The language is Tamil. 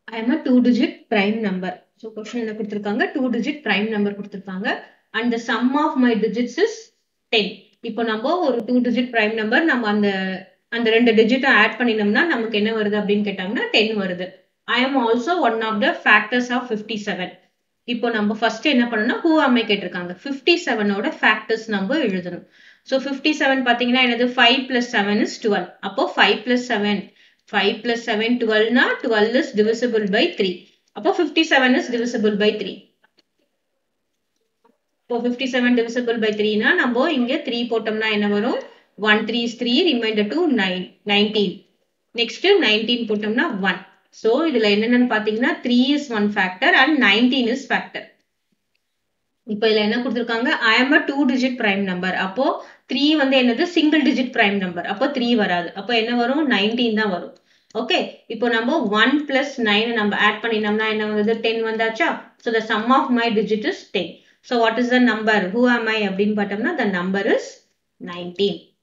I am a two digit prime number so question என்ன கொடுத்துருக்காங்க டூ டிஜிட் பிரைம் நம்பர் கொடுத்துருக்காங்க and the sum of my digits is ten இப்போ நம்ம ஒரு டூ டிஜிட் பிரைம் நம்பர் நம்ம அந்த அந்த ரெண்டு டிஜிட்டும் ஆட் பண்ணினோம்னா நமக்கு என்ன வருது அப்படின்னு கேட்டாங்கன்னா டென் வருது I am also one of the factors of fifty seven இப்போ நம்ம ஃபர்ஸ்ட் என்ன பண்ணணும்னா ஹூ அம்மை கேட்டிருக்காங்க ஃபிஃப்டி செவனோட ஃபேக்டர்ஸ் நம்ம எழுதணும் ஸோ ஃபிஃப்டி செவன் பார்த்தீங்கன்னா என்னது five plus seven is twelve அப்போ five plus seven five plus seven டுவெல்னா twelve is divisible by three அப்போ fifty seven is divisible by three இப்போ ஃபிஃப்டி செவன் டிவிசிபிள் பை த்ரீனா நம்ம இங்க த்ரீ போட்டோம்னா என்ன வரும் one three is three remainder two nine nineteen next nineteen போட்டோம்னா ஒன் ஸோ இதுல என்னென்னு பாத்தீங்கன்னா three is one factor and nineteen is factor இப்போ இதுல என்ன கொடுத்துருக்காங்க ஐ am a two digit prime number அப்போ த்ரீ வந்து என்னது சிங்கிள் டிஜிட் பிரைம் நம்பர் அப்போ த்ரீ வராது அப்போ என்ன வரும் நைன்டீன் தான் வரும் ஓகே இப்போ நம்ம ஒன் பிளஸ் நைன் நம்ம ஆட் பண்ணினோம்னா என்ன வந்தது டென் வந்தாச்சா so the sum of my digit is ten so what is the number who am I அப்படின்னு பார்த்தோம்னா த நம்பர் இஸ் நைன்டீன்